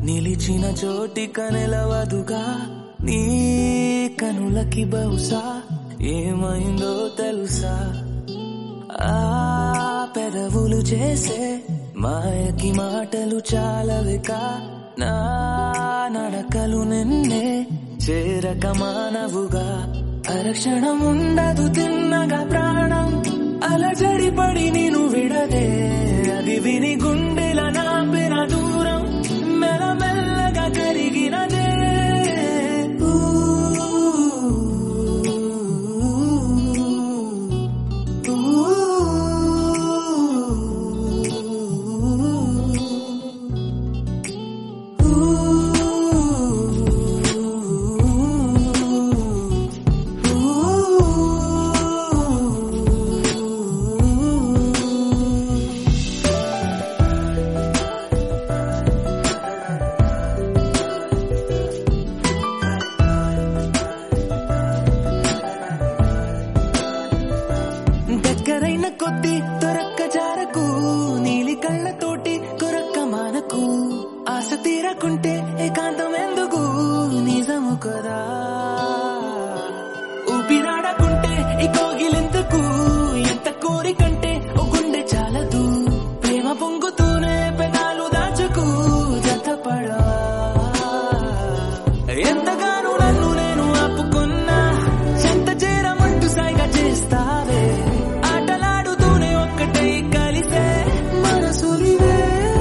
నిలిచిన చోటిక నిలవదుగా నీ కనులకి బహుశా ఏమైందో తెలుసా ఆ పెదవులు చేసే మాయకి మాటలు చాలవిక నా నడకలు నిన్నే చేరక మానవుగా అరక్షణం ఉండదు తిన్నగా ప్రాణం అలజడి పడి నేను విడదే అది విని గుండెల నాపిన దూరం మెల్లమెల్లగా కరిగినదే దగ్గరైన కొద్ది దొరక్క జారకు నీలి కళ్ళతోటి కొరక్క మానకు ఆశ తీరకుంటే ఏకాంతం ఎందుకు నిజము కదా ఊపిరాడకుంటే ఈ కోగిలెందుకు ఎంత కోరికంటే ఓ గుండె చాలదు ప్రేమ పొంగుతూనే పెదాలు దాచుకు జతపడవా ఎంతగానో నన్ను నేను ఆపుకున్నా చెంత చేరమంటూ సాయిగా చేస్తావే ఆటలాడుతూనే ఒక్కటై కలిసే మనసులివే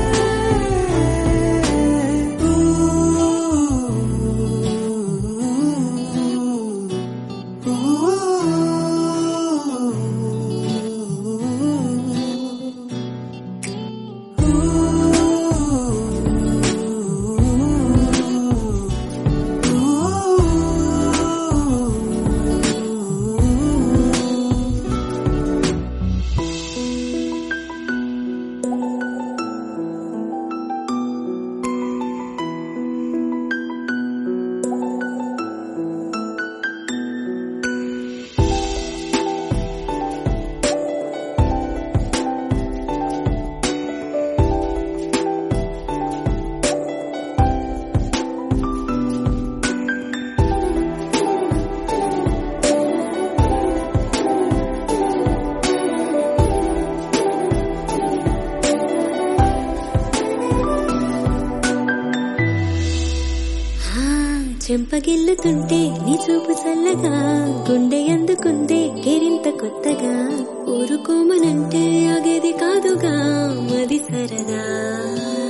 ఆ, చెంపగిల్లుతుంటే నీ చూపు చల్లగా గుండె అందుకుందే కెరింత కొత్తగా ఊరుకోమనంటే ఆగేది కాదుగా మది సరదా